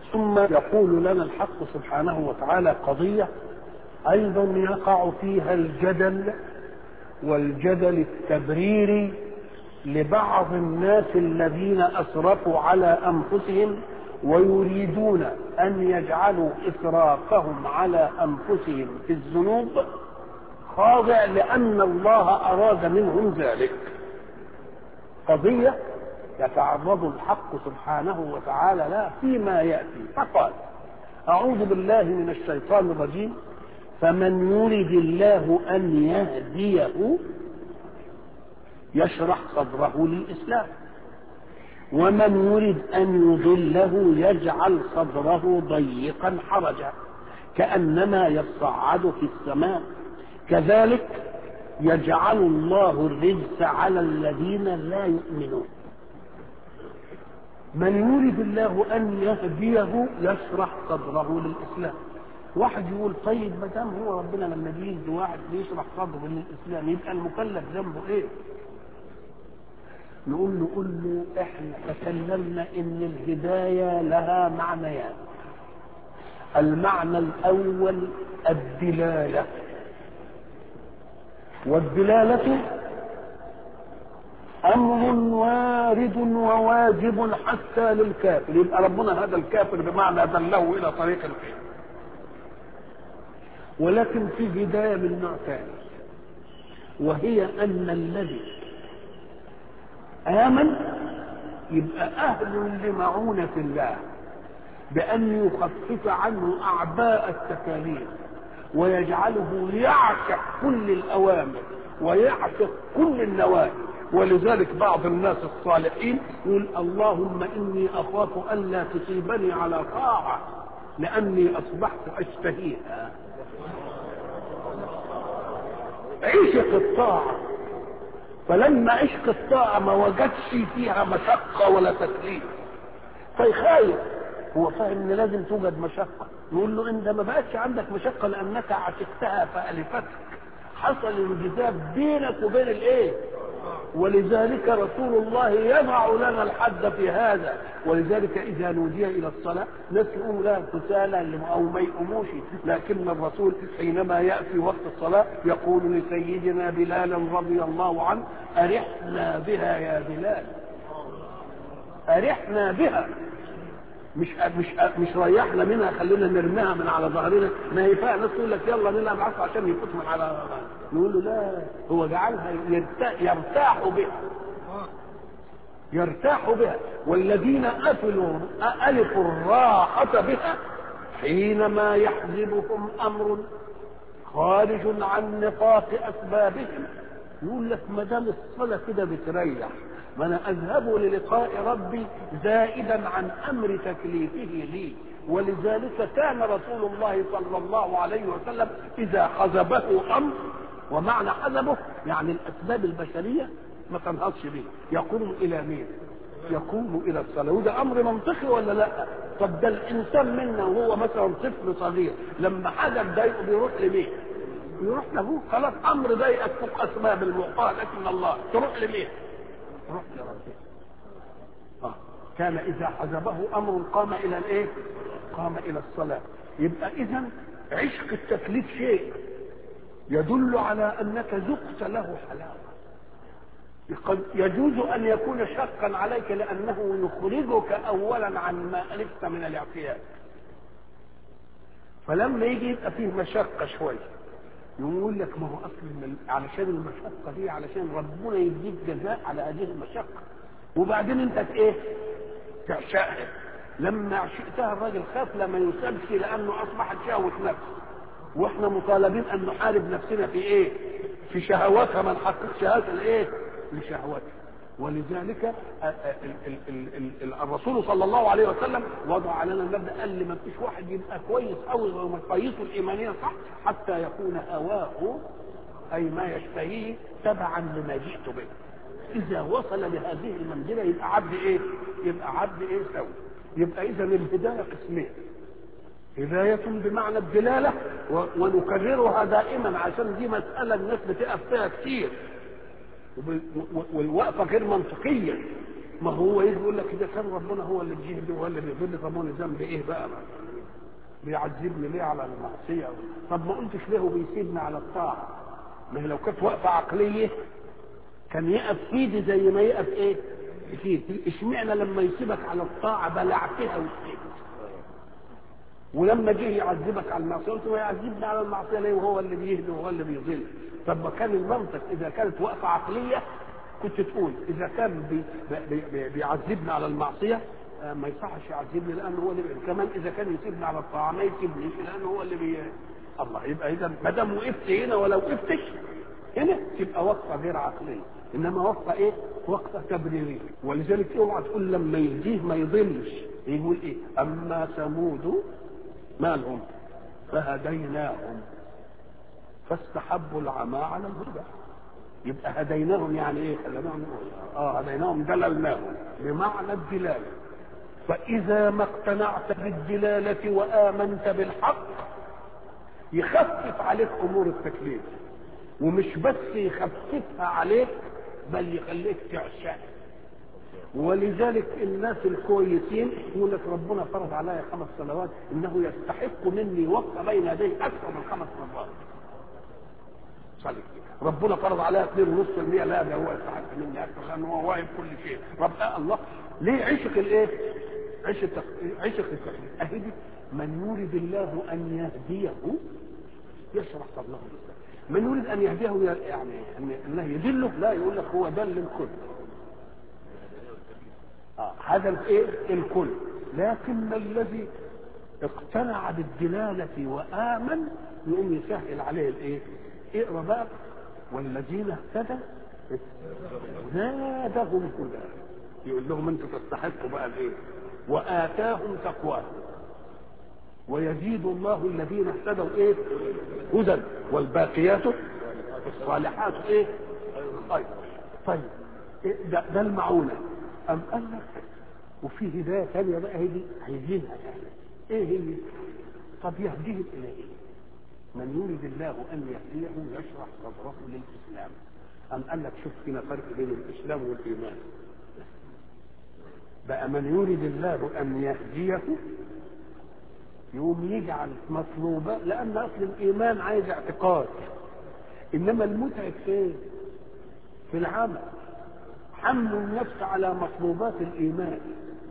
ثم يقول لنا الحق سبحانه وتعالى قضية أيضا يقع فيها الجدل والجدل التبريري لبعض الناس الذين أسرفوا على أنفسهم ويريدون أن يجعلوا إسرافهم على أنفسهم في الذنوب خاضع لأن الله أراد منهم ذلك قضية يتعرض الحق سبحانه وتعالى لها فيما يأتي فقال أعوذ بالله من الشيطان الرجيم فمن يرد الله أن يهديه يشرح صدره للإسلام ومن يرد أن يضله يجعل صدره ضيقا حرجا كأنما يصعد في السماء كذلك يجعل الله الرجس على الذين لا يؤمنون من يريد الله ان يهديه يشرح صدره للاسلام واحد يقول طيب ما دام هو ربنا لما بيهدي واحد بيشرح صدره للاسلام يبقى المكلف ذنبه ايه؟ نقول له قول له احنا تكلمنا ان الهدايه لها معنيان المعنى الاول الدلاله والدلاله امر وارد وواجب حتى للكافر يبقى ربنا هذا الكافر بمعنى دله الى طريق الخير ولكن في هدايه من نوع ثاني وهي ان الذي امن يبقى اهل لمعونه الله بان يخفف عنه اعباء التكاليف ويجعله يعشق كل الاوامر ويعشق كل النواهي ولذلك بعض الناس الصالحين يقول اللهم اني اخاف الا تصيبني على طاعه لاني اصبحت اشتهيها عشق الطاعه فلما عشق الطاعه ما وجدش فيها مشقه ولا تكليف فيخايف هو فاهم ان لازم توجد مشقه يقول له انت ما بقتش عندك مشقه لانك عشقتها فالفتك حصل انجذاب بينك وبين الايه ولذلك رسول الله يضع لنا الحد في هذا ولذلك اذا نودي الى الصلاه ناس يقوموا لها كسالى او ما يقوموش لكن الرسول حينما ياتي وقت الصلاه يقول لسيدنا بلال رضي الله عنه ارحنا بها يا بلال ارحنا بها مش مش مش ريحنا منها خلينا نرميها من على ظهرنا ما هي فيها ناس تقول لك يلا نلعب عصا عشان يفوت من على نقول له لا هو جعلها يرتاح بها يرتاح بها والذين أفلوا ألفوا الراحة بها حينما يحزبهم أمر خارج عن نطاق أسبابهم يقول لك ما دام الصلاة كده بتريح ما انا اذهب للقاء ربي زائدا عن امر تكليفه لي ولذلك كان رسول الله صلى الله عليه وسلم اذا حزبه امر ومعنى حزبه يعني الاسباب البشريه ما تنهضش به يقوم الى مين يقوم الى الصلاه وده امر منطقي ولا لا طب ده الانسان منا وهو مثلا طفل صغير لما حاجه تضايقه بيروح لمين يروح لابوه خلاص امر ضايقك فوق اسباب المعطاه لكن الله تروح لمين روح لربه آه. كان اذا حزبه امر قام الى الايه قام الى الصلاه يبقى اذا عشق التكليف شيء يدل على انك ذقت له حلاوه قد يجوز ان يكون شقا عليك لانه يخرجك اولا عن ما الفت من الاعتياد فلما يجي يبقى فيه مشقه شويه يقول لك ما هو اصل علشان المشقه دي علشان ربنا يديك جزاء على هذه المشقه وبعدين انت ايه تعشقها لما عشقتها الراجل خاف لما يسابش لانه اصبحت شهوه نفس واحنا مطالبين ان نحارب نفسنا في ايه في شهواتها ما نحققش هذا الايه لشهواتها ولذلك الرسول صلى الله عليه وسلم وضع لنا المبدا قال لي ما فيش واحد يبقى كويس قوي ومقاييسه الايمانيه صح حتى يكون هواه اي ما يشتهيه تبعا لما جئت به اذا وصل لهذه المنزله يبقى عبد ايه يبقى عبد ايه سوي يبقى اذا الهدايه قسمين هداية بمعنى الدلالة ونكررها دائما عشان دي مسألة الناس بتقف فيها كتير والوقفة غير منطقية ما هو يقول لك اذا كان ربنا هو اللي بيهدي وهو اللي بيضل طب وانا ذنبي ايه بقى بيعذبني ليه على المعصيه طب ما قلتش ليه وبيسيبني على الطاعه ما هي لو كانت وقفه عقليه كان يقف ايدي زي ما يقف ايه في اشمعنى لما يسيبك على الطاعه بلعتها وسكت ولما جه يعذبك على المعصيه قلت هو يعذبني على المعصيه ليه وهو اللي بيهدي وهو اللي بيضل طب ما كان المنطق اذا كانت وقفه عقليه كنت تقول اذا كان بي بي بي بيعذبني على المعصيه آه، ما يصحش يعذبني لانه هو اللي بي... كمان اذا كان يسيبني على الطاعه ما يسيبنيش لانه هو اللي بي الله يبقى اذا ما دام وقفت هنا ولا وقفتش هنا تبقى وقفه غير عقليه انما وقفه ايه؟ وقفه تبريريه ولذلك اوعى تقول لما يهديه ما يضلش يقول ايه؟ اما ثمود مالهم فهديناهم فاستحبوا العمى على الهدى يبقى هديناهم يعني ايه خليناهم اه هديناهم دللناهم بمعنى الدلاله فاذا ما اقتنعت بالدلاله وامنت بالحق يخفف عليك امور التكليف ومش بس يخففها عليك بل يخليك تعشق ولذلك الناس الكويسين يقول لك ربنا فرض علي خمس صلوات انه يستحق مني وقت بين يديه اكثر من خمس مرات صلي ربنا فرض عليها 2.5% لا ده هو يستحق مني اكثر لانه هو واهب كل شيء رب آه الله ليه عشق الايه؟ عشق عشق التقليد اهدي من يريد الله ان يهديه يشرح صدره للسلام من يريد ان يهديه يعني انه يدله لا يقول لك هو دل الكل آه هذا الايه الكل لكن الذي اقتنع بالدلالة وآمن يقوم يسهل عليه الايه اقرا بقى والذين اهتدوا زادهم هدى يقول لهم انتوا تستحقوا بقى الايه وآتاهم تقواهم ويزيد الله الذين اهتدوا ايه هدى والباقيات الصالحات ايه خير طيب إيه ده, ده المعونه ام قال لك وفي هدايه ثانيه بقى هي دي عايزينها يعني ايه هي طب يهديهم الى ايه من يريد الله ان يهديه يشرح صدره للاسلام ام قال لك شوف هنا فرق بين الاسلام والايمان بقى من يريد الله ان يهديه يقوم يجعل مطلوبة لأن أصل الإيمان عايز اعتقاد إنما المتعب فين؟ في العمل حمل النفس على مطلوبات الإيمان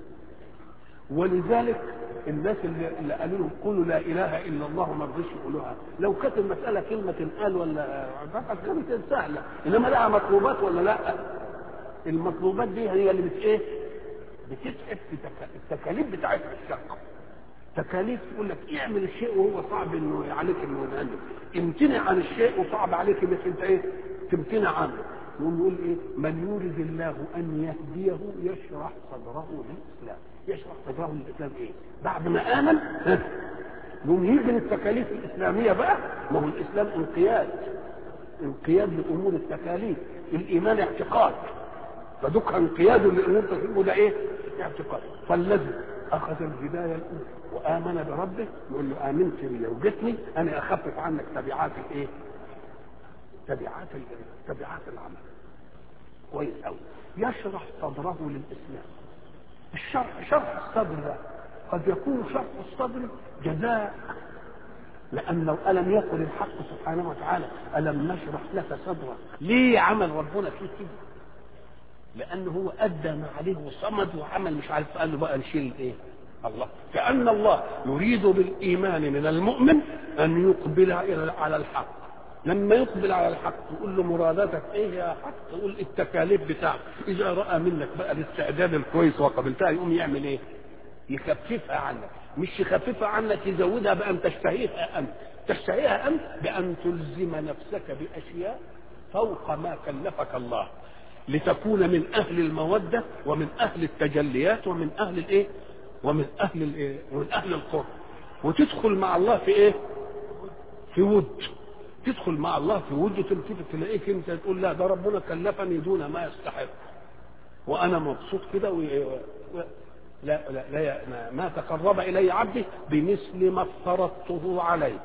ولذلك الناس اللي, اللي قالوا لهم قولوا لا اله الا الله ما رضيش يقولوها لو كانت المساله كلمه تنقال ولا فقط كانت سهله انما لها مطلوبات ولا لا المطلوبات دي هي اللي بت ايه بتتعب في التكاليف بتاعتها الشقه تكاليف تقول لك اعمل الشيء وهو صعب انه عليك انه ينقل امتنع عن الشيء وصعب عليك انك انت ايه تمتنع عنه يقوم يقول ايه من يريد الله ان يهديه يشرح صدره للاسلام يشرح صدره للاسلام ايه بعد ما امن يقوم يجي للتكاليف الاسلاميه بقى ما هو الاسلام انقياد انقياد لامور التكاليف الايمان اعتقاد فدك انقياد لامور التكاليف وده ايه اعتقاد فالذي اخذ الهدايه الاولى وامن بربه يقول له امنت بي وجتني انا اخفف عنك تبعات الايه تبعات تبعات العمل كويس قوي يشرح صدره للاسلام الشرح شرح الصدر ده قد يكون شرح الصدر جزاء لأنه ألم يقل الحق سبحانه وتعالى ألم نشرح لك صدرك ليه عمل ربنا فيه كده لأنه هو أدى ما عليه وصمد وعمل مش عارف قال له بقى نشيل إيه الله كأن الله يريد بالإيمان من المؤمن أن يقبل على الحق لما يقبل على الحق تقول له مراداتك ايه يا حق تقول التكاليف بتاعك اذا راى منك بقى الاستعداد الكويس وقبلتها يقوم يعمل ايه يخففها عنك مش يخففها عنك يزودها بان تشتهيها انت تشتهيها انت بان تلزم نفسك باشياء فوق ما كلفك الله لتكون من اهل الموده ومن اهل التجليات ومن اهل الايه ومن اهل الايه ومن اهل القرب وتدخل مع الله في ايه في ود تدخل مع الله في وجه تلتفت تلاقيك انت تقول لا ده ربنا كلفني دون ما يستحق وانا مبسوط كده و... لا لا, لا ما تقرب الي عبدي بمثل ما افترضته عليه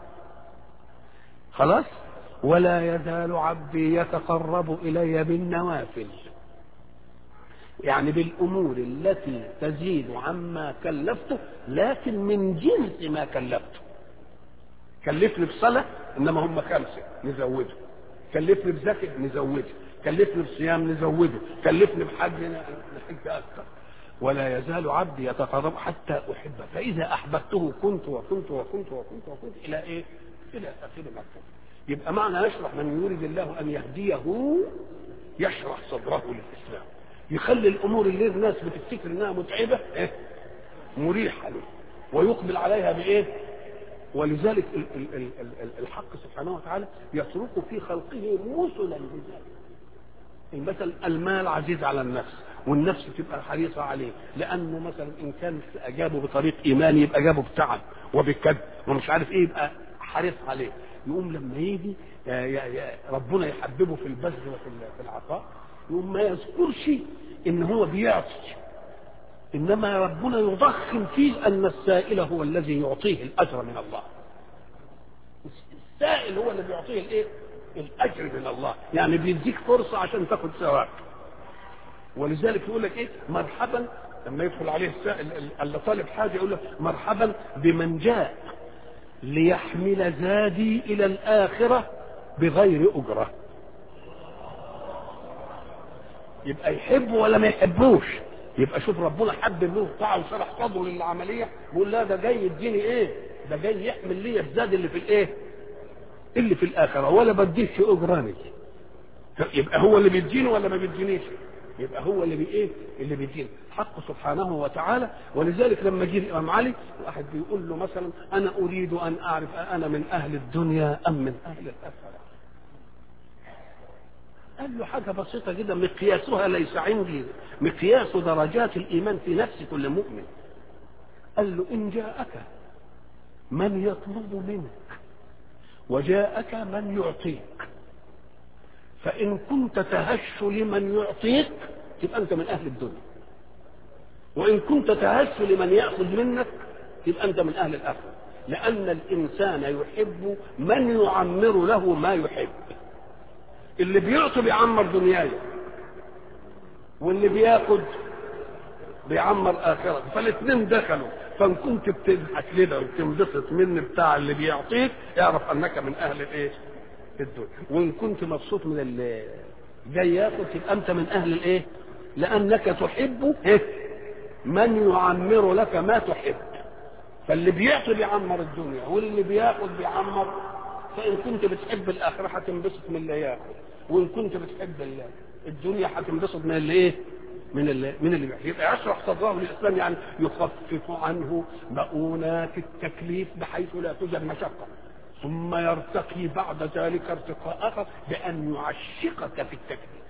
خلاص ولا يزال عبدي يتقرب الي بالنوافل يعني بالامور التي تزيد عما كلفته لكن من جنس ما كلفته كلفني بصلاه انما هم خمسه نزوده كلفني بزكاه نزوده كلفني بصيام نزوده كلفني بحج نحج اكثر ولا يزال عبدي يتقرب حتى احبه فاذا احببته كنت وكنت وكنت وكنت وكنت الى ايه؟ الى اخر مكه يبقى معنى يشرح من يريد الله ان يهديه يشرح صدره للاسلام يخلي الامور اللي الناس بتفتكر انها متعبه إيه؟ مريحه له ويقبل عليها بايه؟ ولذلك ال- ال- ال- ال- الحق سبحانه وتعالى يترك في خلقه مثلا لذلك المثل المال عزيز على النفس والنفس تبقى حريصة عليه لأنه مثلا إن كان أجابه بطريق إيمان يبقى جابه بتعب وبكد ومش عارف إيه يبقى حريص عليه يقوم لما يجي يا- يا- يا ربنا يحببه في البذل وفي ال- في العطاء يقوم ما يذكرش إن هو بيعطي إنما ربنا يضخم فيه أن السائل هو الذي يعطيه الأجر من الله السائل هو اللي بيعطيه الايه الاجر من الله يعني بيديك فرصه عشان تاخد ثواب ولذلك يقول لك ايه مرحبا لما يدخل عليه السائل اللي طالب حاجه يقول له مرحبا بمن جاء ليحمل زادي الى الاخره بغير اجره يبقى يحبه ولا ما يحبوش يبقى شوف ربنا حبب له الطاعه وشرح صدره للعمليه بيقول لا ده جاي يديني ايه ده جاي يحمل لي الزاد اللي في الايه اللي في الاخره ولا بديش اجراني يبقى هو اللي بيديني ولا ما بيدينيش يبقى هو اللي بي ايه اللي بيديني حق سبحانه وتعالى ولذلك لما جه الامام علي واحد بيقول له مثلا انا اريد ان اعرف انا من اهل الدنيا ام من اهل الاخره قال له حاجه بسيطه جدا مقياسها ليس عندي مقياس درجات الايمان في نفس كل مؤمن قال له ان جاءك من يطلب منك وجاءك من يعطيك فإن كنت تهش لمن يعطيك تبقى أنت من أهل الدنيا وإن كنت تهش لمن يأخذ منك تبقى أنت من أهل الآخرة لأن الإنسان يحب من يعمر له ما يحب اللي بيعطي بيعمر دنياه واللي بياخد بيعمر آخرته فالاثنين دخلوا فان كنت بتضحك كده وتنبسط من بتاع اللي بيعطيك اعرف انك من اهل الايه؟ الدنيا وان كنت مبسوط من اللي جاي ياخد تبقى انت من اهل الايه؟ لانك تحب إيه؟ من يعمر لك ما تحب فاللي بيعطي بيعمر الدنيا واللي بياخد بيعمر فان كنت بتحب الاخره هتنبسط من اللي ياخد وان كنت بتحب ال- الدنيا هتنبسط من اللي ايه؟ من اللي من اللي بيحب. يبقى يشرح صدره للاسلام يعني يخفف عنه مؤونات التكليف بحيث لا توجد مشقه ثم يرتقي بعد ذلك ارتقاء اخر بان يعشقك في التكليف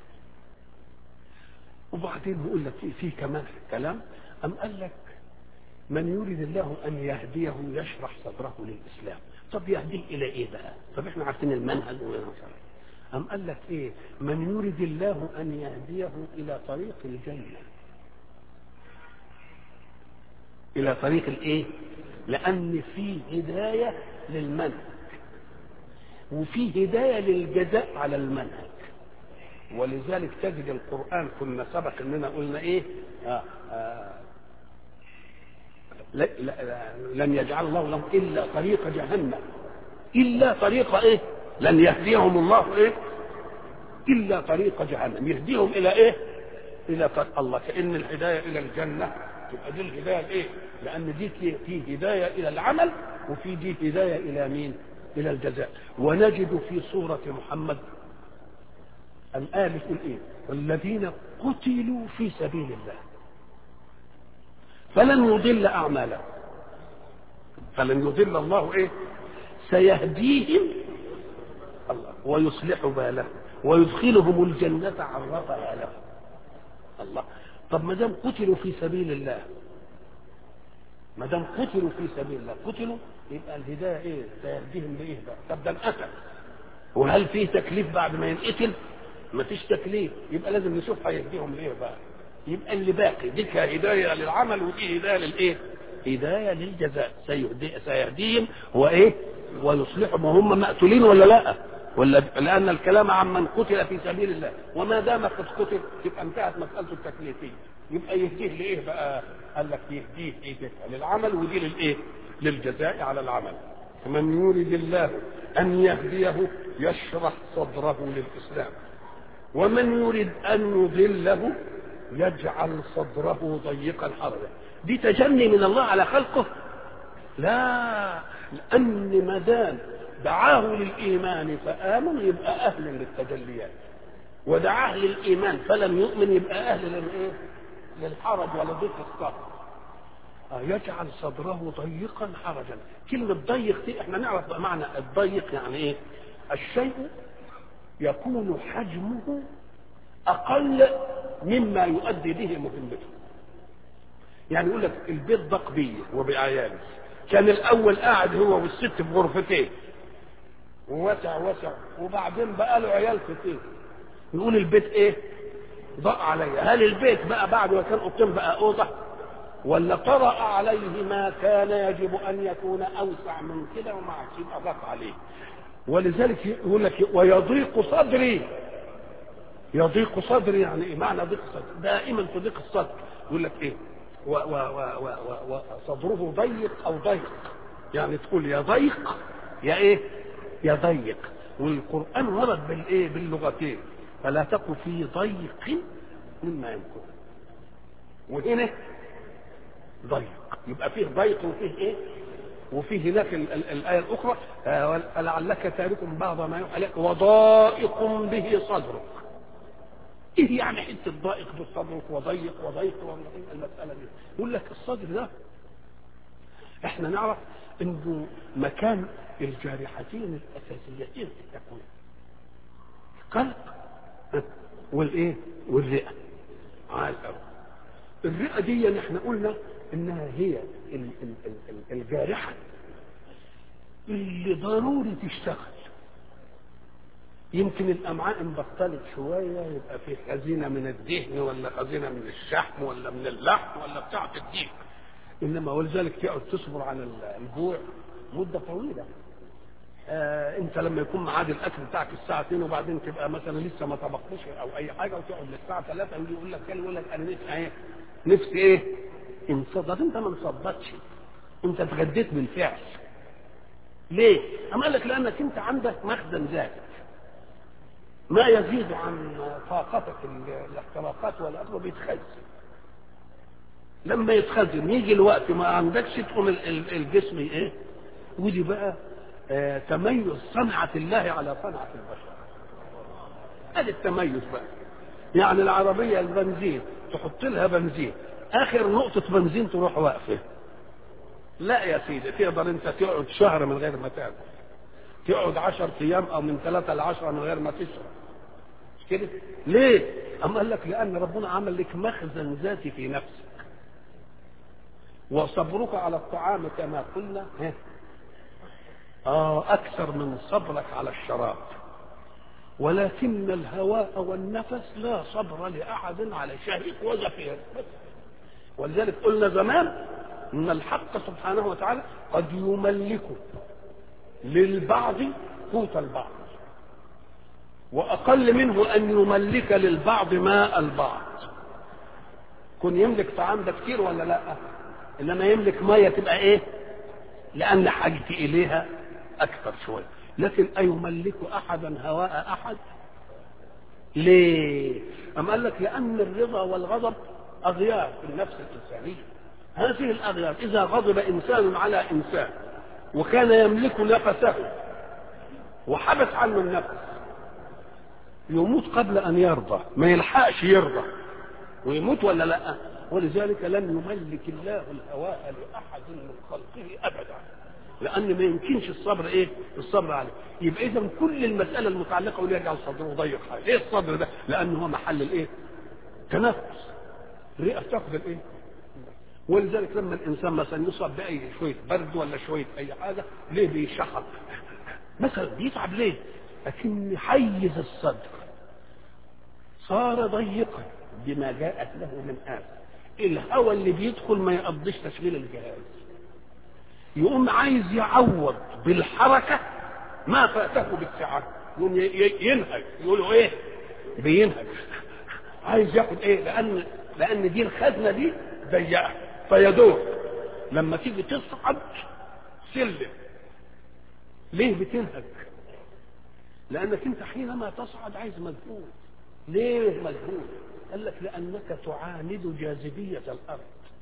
وبعدين بيقول لك في, في كمان كلام ام قال لك من يريد الله ان يهديه يشرح صدره للاسلام طب يهديه الى ايه بقى طب احنا عارفين المنهج ونصر أم قال لك إيه من يريد الله أن يهديه إلى طريق الجنة إلى طريق الإيه لأن في هداية للمنهج وفي هداية للجزاء على المنهج ولذلك تجد القرآن كنا سبق إننا قلنا إيه آه آه لا لا لا لن يجعل الله لهم إلا طريق جهنم إلا طريق إيه لن يهديهم الله ايه الا طريق جهنم يهديهم الى ايه الى طريق الله كان الهدايه الى الجنه تبقى دي الهدايه الايه لان دي في- في هدايه الى العمل وفي دي هدايه الى مين الى الجزاء ونجد في سوره محمد الآية بتقول إيه؟ والذين قتلوا في سبيل الله فلن يضل أعمالهم فلن يضل الله إيه؟ سيهديهم الله ويصلح بالهم ويدخلهم الجنة عرفها لهم الله طب ما دام قتلوا في سبيل الله ما دام قتلوا في سبيل الله قتلوا يبقى الهدايه ايه؟ سيهديهم بايه بقى؟ طب ده انقتل وهل فيه تكليف بعد ما ينقتل؟ ما فيش تكليف يبقى لازم نشوف هيهديهم ليه بقى يبقى اللي باقي دي هدايه للعمل ودي هدايه للايه؟ هدايه للجزاء سيهدي سيهديهم وايه؟ ويصلحهم وهم مقتولين ولا لا؟ ولا لان الكلام عن من قتل في سبيل الله وما دام قد قتل يبقى انتهت مساله التكليفيه يبقى يهديه لايه بقى؟ قال لك يهديه ايه للعمل ودي للايه؟ للجزاء على العمل فمن يريد الله ان يهديه يشرح صدره للاسلام ومن يريد ان يضله يجعل صدره ضيقا حرجا دي تجني من الله على خلقه لا لان ما دام دعاه للايمان فامن يبقى اهل للتجليات ودعاه للايمان فلم يؤمن يبقى اهل للايه للحرج ولضيق الصدر يجعل صدره ضيقا حرجا كلمة ضيق دي احنا نعرف بقى معنى الضيق يعني ايه الشيء يكون حجمه اقل مما يؤدي به مهمته يعني يقول لك البيت ضاق بيه وبعياله كان الاول قاعد هو والست في غرفتين ووسع وسع وبعدين بقى له عيال كتير نقول البيت ايه ضاق عليا هل البيت بقى بعد ما كان اوضتين بقى اوضه ولا طرأ عليه ما كان يجب ان يكون اوسع من كده وما عادش يبقى ضاق عليه ولذلك يقول لك ويضيق صدري يضيق صدري يعني ايه معنى ضيق صدر دائما تضيق الصدر يقول لك ايه و و و و و وصدره ضيق او ضيق يعني تقول يا ضيق يا ايه يا ضيق والقران ورد بالايه باللغتين فلا تك في ضيق مما يمكن وهنا ضيق يبقى فيه ضيق وفيه ايه وفيه هناك ال- ال- الآية الأخرى آه، فلعلك تارك بعض ما يوحى إليك وضائق به صدرك ايه يعني حته ضائق بصدرك وضيق وضيق وضيق المساله دي يقول لك الصدر ده احنا نعرف انه مكان الجارحتين الاساسيتين في التكوين القلب والايه والرئه عال قوي الرئه دي احنا قلنا انها هي ال- ال- ال- ال- الجارحه اللي ضروري تشتغل يمكن الامعاء انبطلت شويه يبقى في خزينه من الدهن ولا خزينه من الشحم ولا من اللحم ولا بتاعه الديك انما ولذلك تقعد تصبر على الجوع مده طويله آه انت لما يكون ميعاد الاكل بتاعك الساعه 2 وبعدين تبقى مثلا لسه ما طبختش او اي حاجه وتقعد للساعه 3 يجي يقول لك كان يقول لك انا نفسي ايه نفسي ايه انصدت انت ما انصدتش انت اتغديت بالفعل ليه؟ أما قال لك لأنك أنت عندك مخزن ذاتي ما يزيد عن طاقتك ال- الاحتراقات والأكل بيتخزن لما يتخزن يجي الوقت ما عندكش تقوم ال- ال- الجسم ايه ودي بقى آه تميز صنعة الله على صنعة البشر ادي التميز بقى يعني العربية البنزين تحط لها بنزين اخر نقطة بنزين تروح واقفة لا يا سيدي تقدر انت تقعد شهر من غير ما تاكل تقعد عشر ايام او من ثلاثة لعشرة من غير ما تشرب مش كده ليه اما قال لك لان ربنا عمل لك مخزن ذاتي في نفسك وصبرك على الطعام كما قلنا ها، آه أكثر من صبرك على الشراب ولكن الهواء والنفس لا صبر لأحد على شهيق وزفير بس. ولذلك قلنا زمان ان الحق سبحانه وتعالى قد يملك للبعض قوت البعض واقل منه ان يملك للبعض ماء البعض كن يملك طعام ده كتير ولا لا انما يملك ميه تبقى ايه لان حاجتي اليها اكثر شويه لكن ايملك احدا هواء احد ليه أم قال لك لأن الرضا والغضب أغيار في النفس الإنسانية هذه الأغيار إذا غضب إنسان على إنسان وكان يملك نفسه وحبس عنه النفس يموت قبل أن يرضى ما يلحقش يرضى ويموت ولا لا ولذلك لن يملك الله الهواء لأحد من خلقه أبدا لأن ما يمكنش الصبر إيه الصبر عليه يبقى إذا كل المسألة المتعلقة واللي يجعل صدره ضيق حاجة إيه الصبر ده لأنه هو محل الإيه تنفس الرئة تاخذ الإيه ولذلك لما الإنسان مثلا يصاب بأي شوية برد ولا شوية أي حاجة ليه بيشحط مثلا بيتعب ليه لكن حيز الصدر صار ضيقا بما جاءت له من آفة الهواء اللي بيدخل ما يقضيش تشغيل الجهاز يقوم عايز يعوض بالحركة ما فاته بالسعادة يقوم ي- ي- ينهج يقولوا ايه بينهج عايز ياخد ايه لان لان دي الخزنه دي ضيقه فيدور لما تيجي تصعد سلم ليه بتنهج لانك انت حينما تصعد عايز مجهود ليه مجهود قال لك لانك تعاند جاذبيه الارض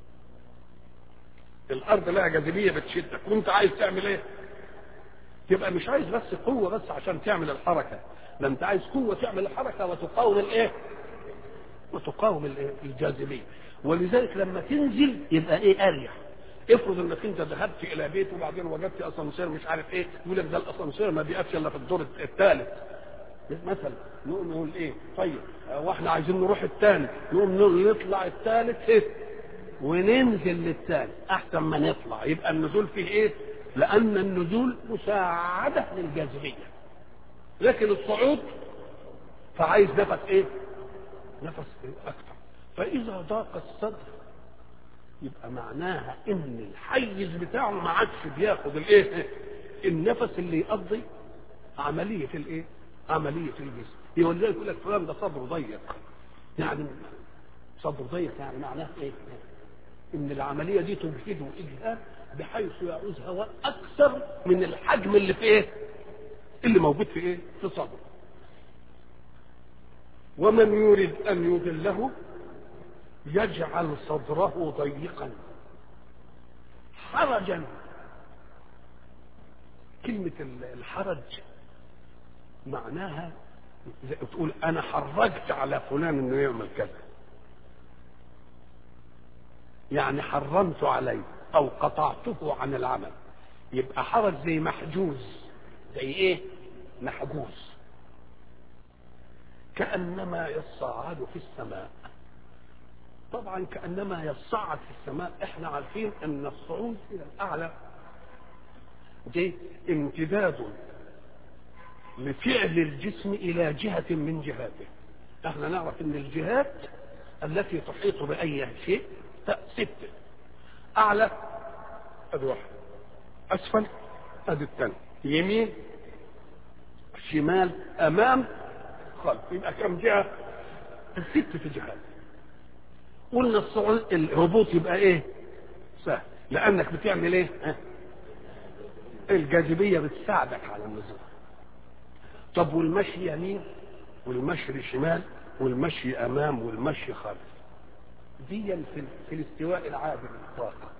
الارض لها جاذبيه بتشدك وانت عايز تعمل ايه تبقى مش عايز بس قوه بس عشان تعمل الحركه ده انت عايز قوه تعمل الحركه وتقاوم الايه وتقاوم الايه الجاذبيه ولذلك لما تنزل يبقى ايه اريح افرض انك انت ذهبت الى بيت وبعدين وجدت اسانسير مش عارف ايه يقول لك ده الاسانسير ما بيقفش الا في الدور الثالث مثلا نقوم نقول ايه طيب آه، واحنا عايزين نروح الثاني نقوم نطلع الثالث ايه وننزل للثالث احسن ما نطلع يبقى النزول فيه ايه لان النزول مساعده للجاذبيه لكن الصعود فعايز نفس ايه نفس إيه؟ اكتر فاذا ضاق الصدر يبقى معناها ان الحيز بتاعه ما عادش بياخد الايه النفس اللي يقضي عمليه الايه عمليه الجسم يقول لك يقول لك فلان ده صدره ضيق يعني صدره ضيق يعني معناه ايه ان العمليه دي تجهده اجهاد بحيث يعوز هواء اكثر من الحجم اللي في ايه اللي موجود في ايه في صدره ومن يريد ان يذله يجعل صدره ضيقا حرجا كلمة الحرج معناها زي تقول أنا حرجت على فلان إنه يعمل كذا يعني حرمت عليه أو قطعته عن العمل يبقى حرج زي محجوز زي إيه؟ محجوز كأنما يصعد في السماء طبعا كانما يصعد في السماء احنا عارفين ان الصعود الى الاعلى دي امتداد لفعل الجسم الى جهه من جهاته احنا نعرف ان الجهات التي تحيط باي شيء سته اعلى ادي واحد اسفل ادي الثاني يمين شمال امام خلف يبقى كم جهه الست في جهات قلنا الصعود الهبوط يبقى ايه سهل لانك بتعمل ايه ها؟ الجاذبيه بتساعدك على النزول طب والمشي يمين والمشي شمال والمشي امام والمشي خلف دي في, في الاستواء العادي للطاقه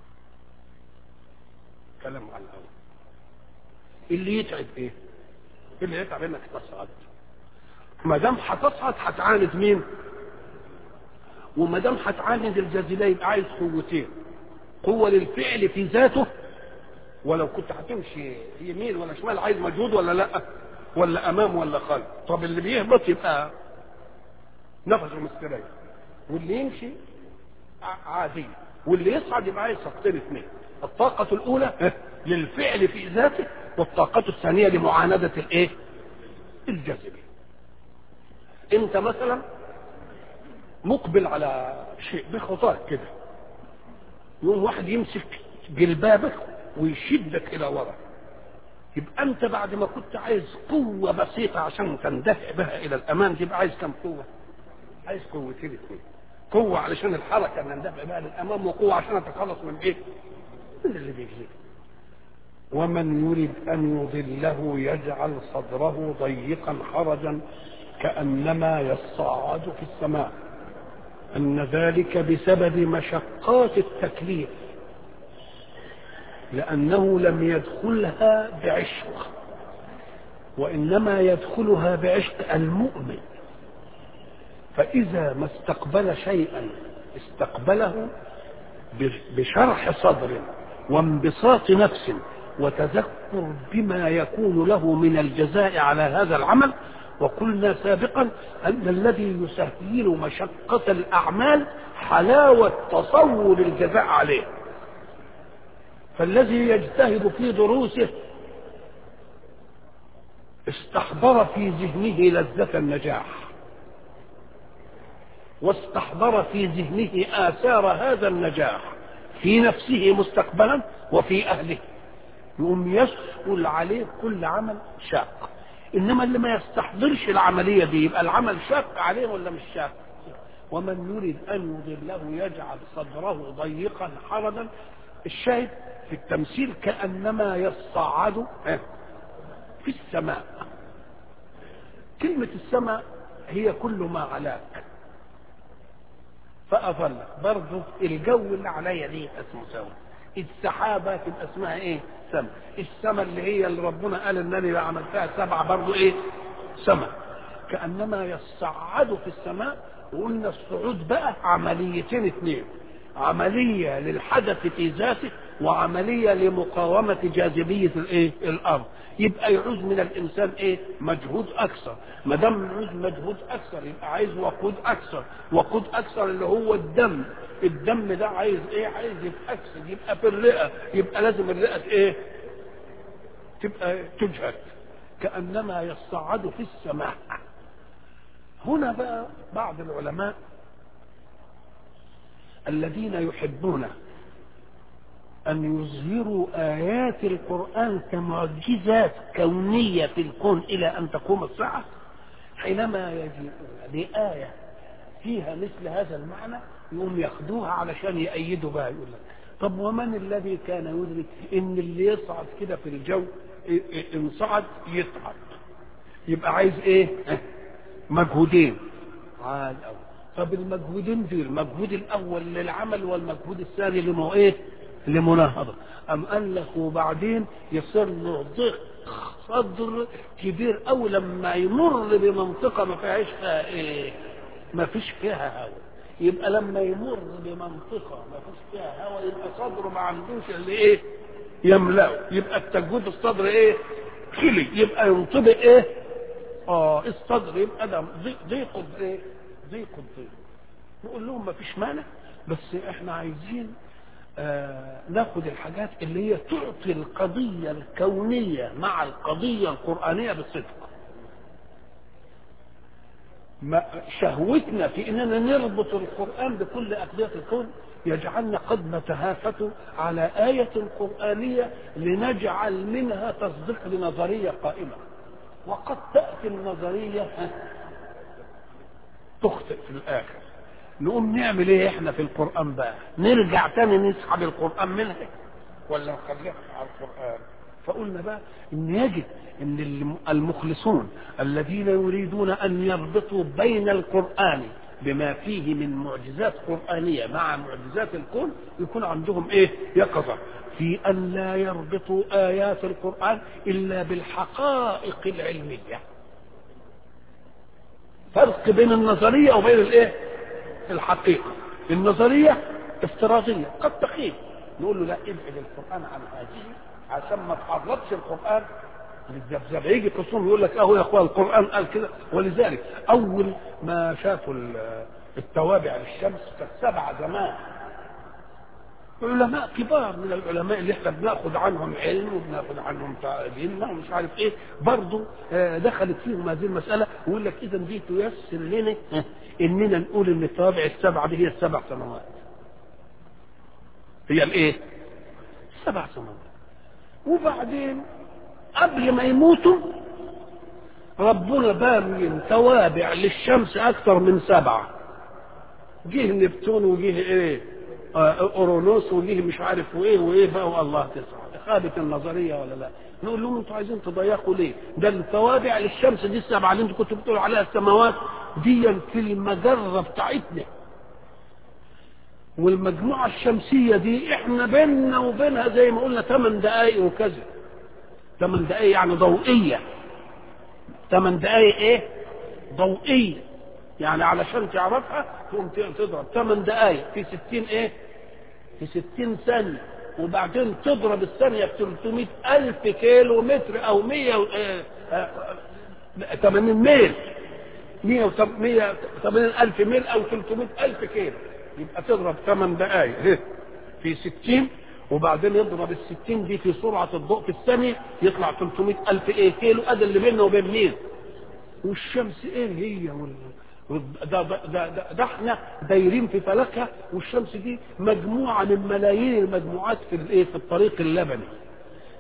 كلام على الاول اللي يتعب ايه اللي يتعب انك تصعد ما دام هتصعد هتعاند مين وما دام هتعاند الجاذبيه يبقى عايز قوتين قوه للفعل في ذاته ولو كنت هتمشي يمين ولا شمال عايز مجهود ولا لا ولا امام ولا خلف طب اللي بيهبط يبقى نفسه مستريح واللي يمشي عادي واللي يصعد يبقى عايز خطين اثنين الطاقة الأولى للفعل في ذاته والطاقة الثانية لمعاندة الإيه؟ الجاذبية. أنت مثلا مقبل على شيء بخطاك كده يقوم واحد يمسك جلبابك ويشدك الى ورا يبقى انت بعد ما كنت عايز قوة بسيطة عشان تندفع بها الى الامام تبقى عايز كم قوة عايز قوتين اثنين قوة علشان الحركة نندفع بها للامام وقوة عشان اتخلص من ايه من اللي بيجيب ومن يريد ان يضله يجعل صدره ضيقا حرجا كانما يصعد في السماء ان ذلك بسبب مشقات التكليف لانه لم يدخلها بعشق وانما يدخلها بعشق المؤمن فاذا ما استقبل شيئا استقبله بشرح صدر وانبساط نفس وتذكر بما يكون له من الجزاء على هذا العمل وقلنا سابقا ان الذي يسهل مشقه الاعمال حلاوه تصور الجزاء عليه فالذي يجتهد في دروسه استحضر في ذهنه لذة النجاح واستحضر في ذهنه آثار هذا النجاح في نفسه مستقبلا وفي أهله يقوم يسهل عليه كل عمل شاق انما اللي ما يستحضرش العمليه دي يبقى العمل شاق عليه ولا مش شاق ومن يريد ان يضله يجعل صدره ضيقا حرجا الشاهد في التمثيل كانما يصعد في السماء كلمه السماء هي كل ما علاك فأظلك برضه الجو اللي عليا دي اسمه سوا السحابة تبقى اسمها ايه سما السما اللي هي اللي ربنا قال ان انا عملتها سبعة برضه ايه سما كأنما يصعد في السماء وقلنا الصعود بقى عمليتين اثنين عملية للحدث في ذاته وعملية لمقاومة جاذبية الايه الارض يبقى يعوز من الانسان ايه مجهود اكثر ما دام يعوز مجهود اكثر يبقى عايز وقود اكثر وقود اكثر اللي هو الدم الدم ده عايز ايه عايز يتاكسد يبقى في الرئه يبقى لازم الرئه ايه تبقى تجهد كانما يصعد في السماء هنا بقى بعض العلماء الذين يحبون أن يظهروا آيات القرآن كمعجزات كونية في الكون إلى أن تقوم الساعة حينما يجيئون بآية فيها مثل هذا المعنى يقوم ياخدوها علشان يأيدوا بها يقول لك طب ومن الذي كان يدرك ان اللي يصعد كده في الجو ان صعد يصعد يبقى عايز ايه مجهودين عاد أول طب المجهودين دول المجهود الاول للعمل والمجهود الثاني لمو ايه لمناهضه ام قال لك وبعدين يصير له ضيق صدر كبير قوي لما يمر بمنطقه ما فيهاش فيها ايه ما فيش فيها هواء يبقى لما يمر بمنطقه ما فيش فيها هواء يبقى صدره ما عندوش اللي ايه يملأه يبقى التجويد الصدر ايه خلي يبقى ينطبق ايه اه الصدر يبقى ده ضيق ايه ضيق الضيق نقول لهم ما فيش مانع بس احنا عايزين آه ناخد الحاجات اللي هي تعطي القضية الكونية مع القضية القرآنية بالصدق ما شهوتنا في اننا نربط القرآن بكل أقضية الكون يجعلنا قد نتهافت على آية قرآنية لنجعل منها تصديق لنظرية قائمة وقد تأتي النظرية تخطئ في الآخر نقوم نعمل ايه احنا في القرآن بقى نرجع تاني نسحب القرآن منها ولا نخليها على القرآن فقلنا بقى ان يجب ان المخلصون الذين يريدون ان يربطوا بين القرآن بما فيه من معجزات قرآنية مع معجزات الكون يكون عندهم ايه يقظة في ان لا يربطوا ايات القرآن الا بالحقائق العلمية فرق بين النظرية وبين الايه الحقيقة النظرية افتراضية قد تخيل نقول له لا ابعد القرآن عن هذه عشان ما تعرضش القرآن للذبذب يجي قصهم يقول لك اهو يا اخوان القرآن قال كده ولذلك اول ما شافوا التوابع للشمس كانت سبعة زمان علماء كبار من العلماء اللي احنا بناخد عنهم علم وبناخد عنهم تعليم ومش عارف ايه برضه دخلت فيهم هذه المساله ويقول لك اذا دي تيسر لنا اننا نقول ان التوابع السبعه دي هي السبع سنوات. هي الايه؟ السبع سنوات. وبعدين قبل ما يموتوا ربنا بامين توابع للشمس اكثر من سبعه. جه نبتون وجه ايه؟ اورونوس وجه مش عارف وايه وايه بقى والله تسعه خابت النظريه ولا لا نقول لهم انتوا عايزين تضيقوا ليه ده التوابع للشمس دي السبعه اللي انتوا كنتوا بتقولوا عليها السماوات دي في المجره بتاعتنا والمجموعه الشمسيه دي احنا بيننا وبينها زي ما قلنا 8 دقائق وكذا 8 دقائق يعني ضوئيه 8 دقائق ايه ضوئيه يعني علشان تعرفها تقوم تضرب 8 دقائق في 60 ايه في 60 ثانية وبعدين تضرب الثانية في 300 ألف كيلو متر أو 100 اه اه 80 ميل 180 ألف ميل أو 300 ألف كيلو يبقى تضرب 8 دقائق في 60 وبعدين يضرب ال 60 دي في سرعة الضوء في الثانية يطلع 300 ألف ايه كيلو أدي اللي بيننا وبين مين والشمس ايه هي وال... ده, ده, ده, ده احنا دايرين في فلكها والشمس دي مجموعه من ملايين المجموعات في الايه في الطريق اللبني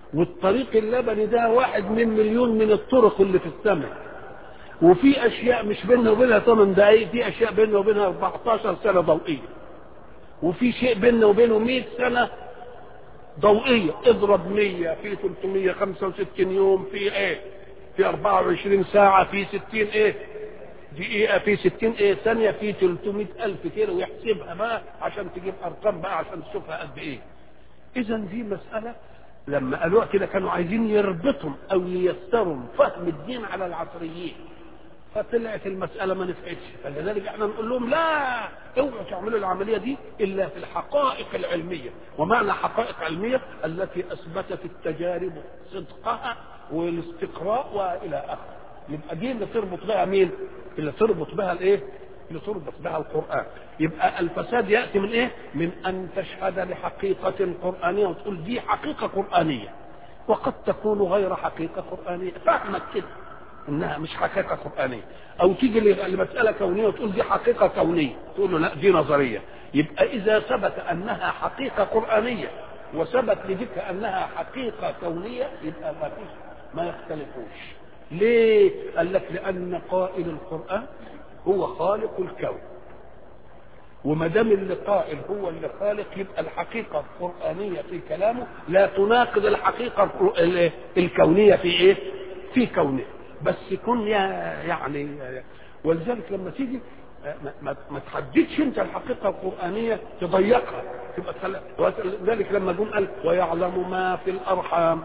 والطريق اللبني ده واحد من مليون من الطرق اللي في السماء وفي اشياء مش بيننا وبينها 8 دقايق في اشياء بيننا وبينها 14 سنه ضوئيه وفي شيء بيننا وبينه 100 سنه ضوئيه اضرب 100 في 365 يوم في ايه في 24 ساعه في 60 ايه دقيقه في 60 ايه ثانيه في 300 الف كيلو ويحسبها بقى عشان تجيب ارقام بقى عشان تشوفها قد ايه اذا دي مساله لما قالوها كده كانوا عايزين يربطهم او ييسروا فهم الدين على العصريين فطلعت المساله ما نفعتش فلذلك احنا نقول لهم لا اوعوا تعملوا العمليه دي الا في الحقائق العلميه ومعنى حقائق علميه التي اثبتت التجارب صدقها والاستقراء والى اخره يبقى دي اللي تربط بها مين؟ اللي تربط بها الايه؟ اللي تربط بها القران يبقى الفساد ياتي من ايه؟ من ان تشهد لحقيقه قرانيه وتقول دي حقيقه قرانيه وقد تكون غير حقيقه قرانيه فاهمك كده انها مش حقيقه قرانيه او تيجي لمساله كونيه وتقول دي حقيقه كونيه تقول له لا دي نظريه يبقى اذا ثبت انها حقيقه قرانيه وثبت لذلك انها حقيقه كونيه يبقى ما فيش ما يختلفوش ليه قال لك لان قائل القران هو خالق الكون وما دام اللي قائل هو اللي خالق يبقى الحقيقه القرانيه في كلامه لا تناقض الحقيقه الكونيه في ايه؟ في كونه بس يكون يعني ولذلك لما تيجي ما, ما, ما تحددش انت الحقيقه القرانيه تضيقها تبقى ذلك لما جم قال ويعلم ما في الارحام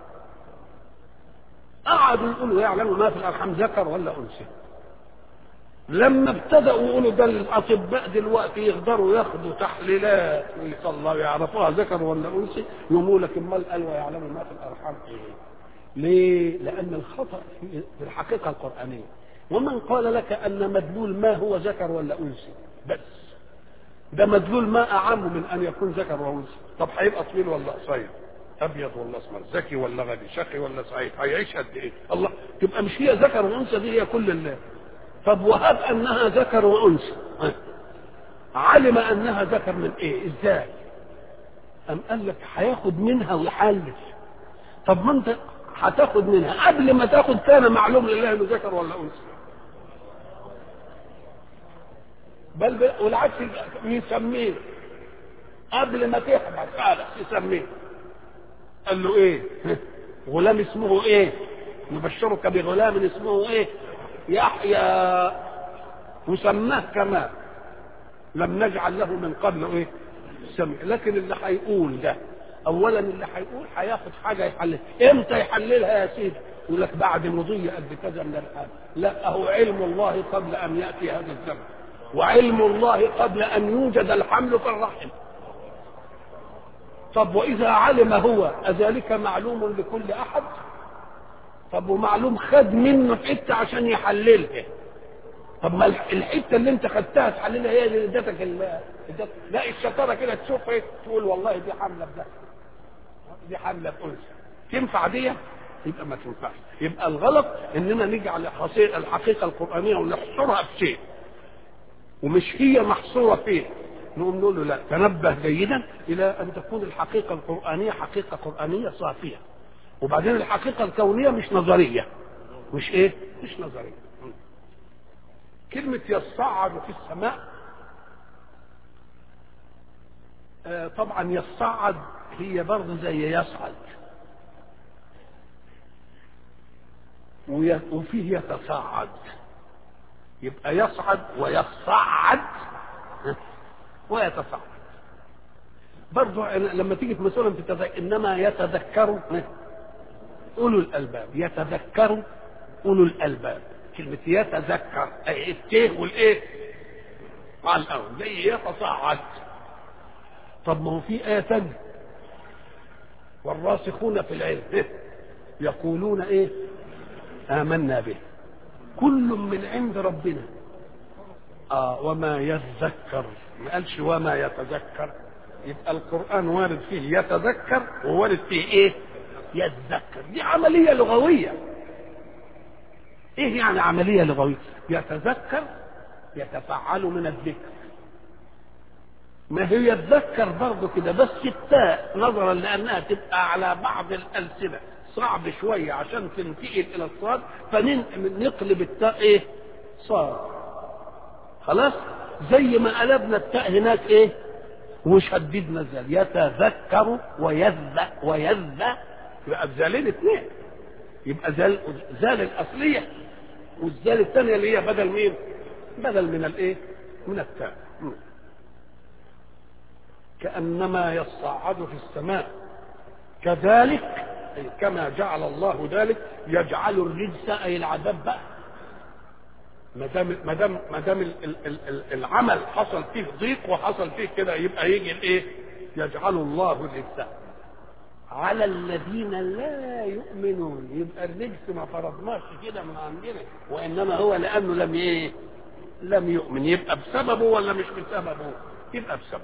قعدوا يقولوا يعلم ما في الارحام ذكر ولا انثى لما ابتدأوا يقولوا ده الأطباء دلوقتي يقدروا ياخدوا تحليلات ويطلعوا يعرفوها ذكر ولا أنثى يقولوا لك أمال قال ويعلموا ما في الأرحام إيه؟ ليه؟ لأن الخطأ في الحقيقة القرآنية ومن قال لك أن مدلول ما هو ذكر ولا أنثى بس ده مدلول ما أعم من أن يكون ذكر وأنثى طب هيبقى طويل ولا قصير؟ ابيض ولا اسمر ذكي ولا غبي شقي ولا سعيد هيعيش قد ايه الله تبقى مش هي ذكر وانثى دي هي كل الله طب وهب انها ذكر وانثى علم انها ذكر من ايه ازاي ام قال لك هياخد منها ويحلف طب ما انت هتاخد منها قبل ما تاخد كان معلوم لله انه ذكر ولا انثى بل, بل والعكس يسميه قبل ما تحبس خالص يسميه قال له ايه غلام اسمه ايه نبشرك بغلام اسمه ايه يحيى وسماه كمان لم نجعل له من قبل ايه سمع لكن اللي هيقول ده اولا اللي هيقول هياخد حاجه يحلل امتى يحللها يا سيدي يقول لك بعد مضي قد كذا من الحال لا هو علم الله قبل ان ياتي هذا الزمن وعلم الله قبل ان يوجد الحمل في الرحم طب واذا علم هو اذلك معلوم لكل احد طب ومعلوم خد منه حته عشان يحللها طب ما الحته اللي انت خدتها تحللها هي اللي ادتك لا الشطاره كده تشوف ايه تقول والله دي حمله بده دي حمله بانثى تنفع دي يبقى ما تنفعش يبقى الغلط اننا نجعل الحقيقه القرانيه ونحصرها في شيء ومش هي محصوره فيه نقوم نقول له لا تنبه جيدا الى ان تكون الحقيقه القرانيه حقيقه قرانيه صافيه وبعدين الحقيقه الكونيه مش نظريه مش ايه مش نظريه كلمه يصعد في السماء آه طبعا يصعد هي برضه زي يصعد وفيه يتصاعد يبقى يصعد ويصعد ويتصاعد برضه لما تيجي في مثلا في التذكر انما يتذكر اولو الالباب يتذكر اولو الالباب كلمه يتذكر اي التيه والايه مع الاول زي يتصاعد طب ما هو في ايه ثانيه والراسخون في العلم يقولون ايه امنا به كل من عند ربنا اه وما يتذكر ما قالش وما يتذكر يبقى القرآن وارد فيه يتذكر ووارد فيه ايه يتذكر دي عملية لغوية ايه يعني عملية لغوية يتذكر يتفعل من الذكر ما هي تذكر برضه كده بس التاء نظرا لانها تبقى على بعض الالسنه صعب شويه عشان تنتقل الى الصاد فنقلب التاء ايه؟ صاد خلاص زي ما قلبنا التاء هناك ايه؟ وشددنا الزال يتذكر ويذ ويذ يبقى الزالين اثنين يبقى زال زال الاصليه والزال الثانيه اللي هي بدل مين؟ بدل من الايه؟ من التاء كأنما يصعد في السماء كذلك أي كما جعل الله ذلك يجعل الرجس أي العذاب بقى ما دام ما دام ما دام العمل حصل فيه ضيق وحصل فيه كده يبقى يجي الايه؟ يجعل الله الرجس على الذين لا يؤمنون يبقى الرجس ما فرضناش كده من عندنا وانما هو لانه لم ايه؟ لم يؤمن يبقى بسببه ولا مش بسببه؟ يبقى بسببه